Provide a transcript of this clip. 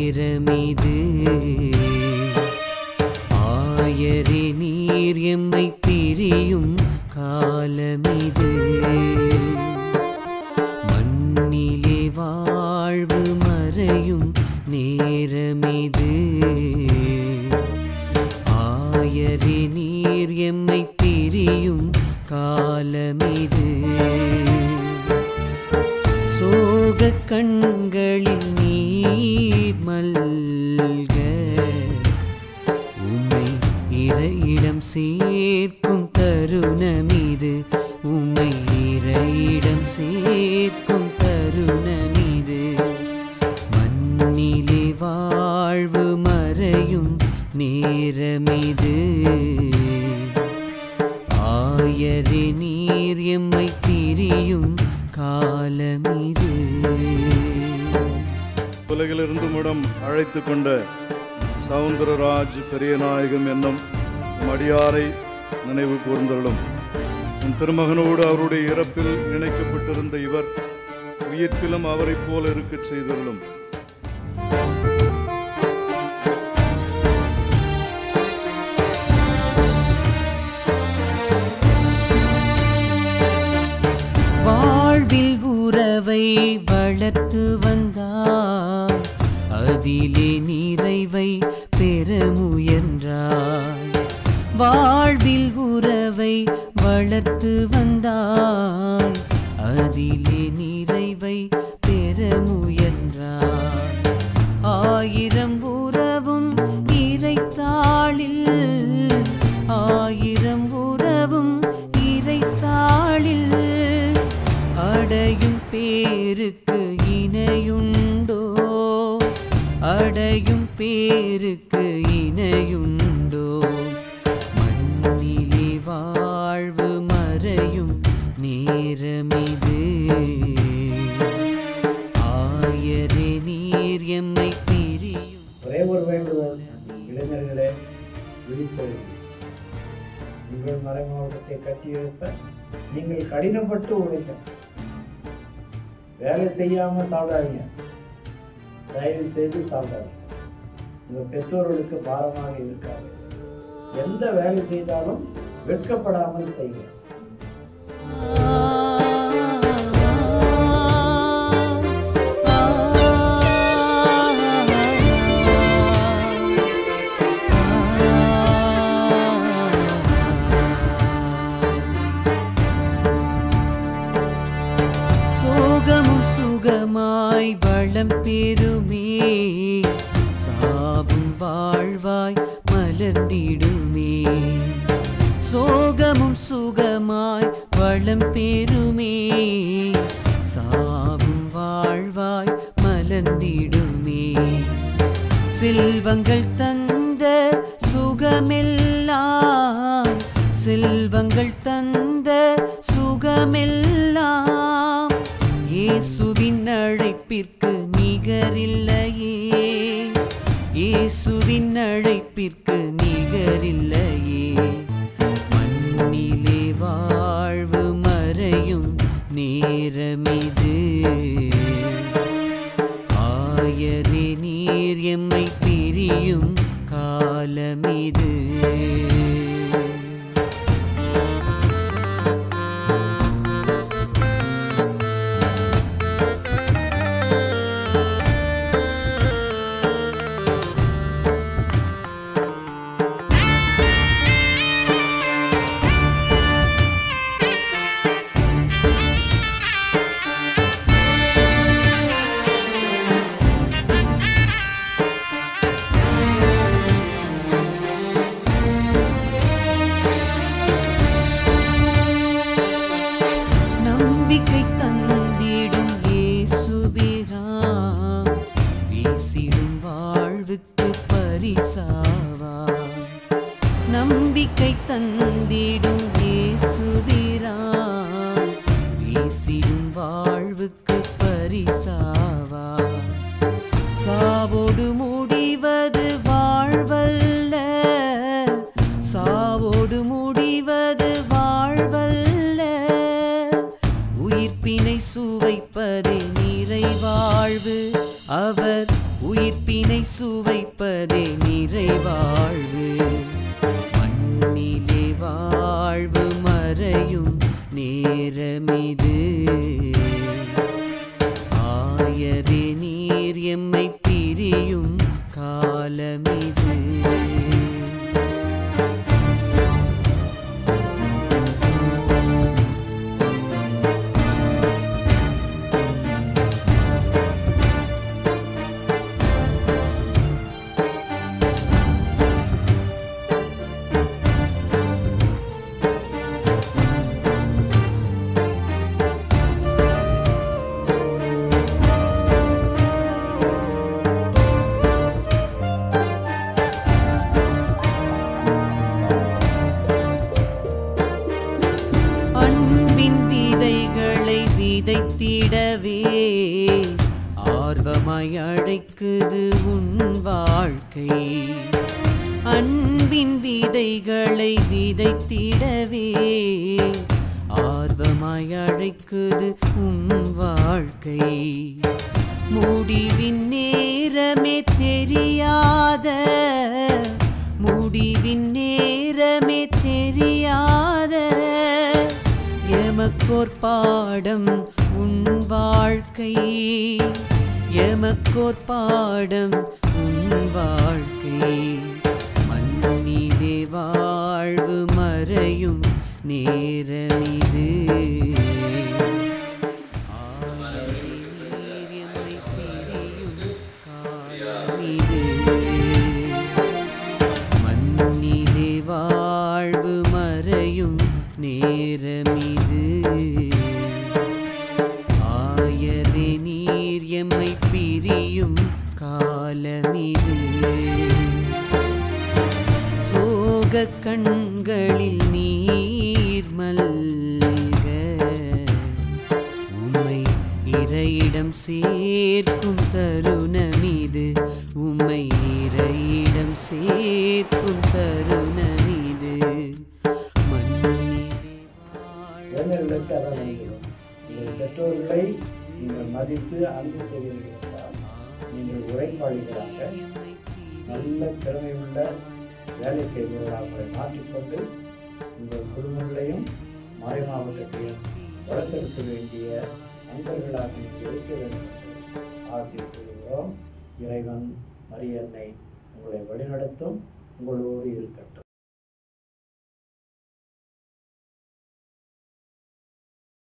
நேரமிது ஆயரே நீர் எம்மை பிரியும் காலமிது மண்ணிலே வாழ்வு மறையும் நேரமிது ஆயரே நீர் எம்மை பிரியும் காலமிது சோக கண்களில் நீர் மல்க உம்மை இறையிடம் சேர்க்கும் தருணமிது உம்மை இறையிடம் சேர்க்கும் தருணமிது மண்ணிலே வாழ்வு மறையும் நேரமிது ஆயரே நீர் எம்மை பிரியும் காலமிது உலகிலிருந்து முடம் அழைத்து கொண்ட சவுந்தரராஜ் பெரியநாயகம் என்னும் உம் அடியாரை நினைவு கூர்ந்தருளும் உன் திருமகனோடு அவருடைய இறப்பில் இணைக்கப்பட்டிருந்த இவர் உயிர்ப்பிலும் அவரைப் போல இருக்கச் செய்தருளும் வாழ்வில் உறவை வளர்த்து வந்தார் அதிலே நிறைவை பெற முயன்றார் வாழ்வில் உறவை வளர்த்து வந்தாய் அதிலே நிறைவை பெற முயன்றார் ஆயிரம் உறவும் இறைத்தாளில் ஆயிரம் உறவும் இறைத்தாளில் அடையும் பேருக்கு இணையுண்டோ அடையும் பேருக்கு இணையுண்டோ மண்ணிலே வாழ்வு மறையும் நேரமிது ஆயரே நீர் எம்மை பிரியும் ஒரே ஒரு வேண்டுதல் இளைஞர்களே விழித்தெழுங்கள் உங்கள் மறை மாவட்டத்தை கட்டியெழுப்ப நீங்கள் கடினப்பட்டு உழைக்கணும் வேலை செய்யாம சாப்பிடாதீங்க தயவு செய்து சாப்பிடாதீங்க உங்கள் பெற்றோர்களுக்கு பாரமாக இருக்காது எந்த வேலை செய்தாலும் வெட்கப்படாமல் செய்யுங்க சோகமும் சுகமாய் வளம் பெறுமே சாவும் வாழ்வாய் மலர்ந்திடுமே சோகமும் சுகமாய் வளம் பெறுமே சாவும் வாழ்வாய் மலர்ந்திடுமே செல்வங்கள் தந்த சுகமெல்லாம் செல்வங்கள் தந்த சுகமெல்லாம் இயேசுவின் அழைப்பிற்கு நிகரில்லையே இயேசுவின் அழைப்பிற்கு நிகரில்லையே மண்ணிலே வாழ்வு மறையும் நேரமிது ஆயரே நீர் எம்மை பிரியும் காலமிது நம்பிக்கை தந்திடும் இயேசுபிரான் வீசிடும் வாழ்வுக்கு பரிசாவா நம்பிக்கை தந்திடும் இயேசுபிரான் வீசிடும் வாழ்வுக்கு பரிசாவா சாவோடு முடிவது வாழ்வல்ல சாவோடு முடிவது வாழ்வல்ல உயிர்ப்பினை சுவைப்பதே நிறைவாழ்வு அவர் உயிர்ப்பினை சுவைப்பதே நிறைவாழ்வு மண்ணிலே வாழ்வு மறையும் நேரமிது ஆயரே நீர் எம்மை பிரியும் காலமிது அன்பின் விதைகளை விதைத்திடவே ஆர்வமாய் அழைக்குது உன் வாழ்க்கை அன்பின் விதைகளை விதைத்திடவே ஆர்வமாய் அழைக்குது உன் வாழ்க்கை முடிவின் நேரமே தெரியாத முடிவின் நேரமே தெரியாத எமக்கோர் பாடம் உன் வாழ்க்கை எமக்கோர் பாடம் உன் வாழ்க்கை மண்ணிலே வாழ்வு மறையும் நேரமிது ஆயிரம் எம்மை பிரியும் காலமிது மண்ணிலே வாழ்வு மறையும் நேரமிது ஆயரே நீர் எம்மை பிரியும் காலமிது சோக கண்களில் நீர் மல்க உம்மை இறையிடம் சேர்க்கும் தருணமிது உம்மை இறையிடம் சேர்க்கும் தருணமிது மண்ணிலே இளைஞர்களுக்கு அதான் நினைக்கிறோம் உங்கள் பெற்றோர்களை நீங்கள் மதித்து அன்பு செய்வீர்கள் என்றால் நீங்கள் உரைப்பாளிகளாக நல்ல திறமை உள்ள வேலை செய்பவர்களாக உங்களை மாற்றிக்கொண்டு உங்கள் குடும்பங்களையும் மறை மாவட்டத்தையும் வளர்த்தெடுக்க வேண்டிய நண்பர்களாக நீங்கள் இருக்க வேண்டும் என்று ஆசைப்படுகிறோம் இறைவன் மரியன்னை உங்களை வழிநடத்தும் உங்களோடு இருக்கட்டும்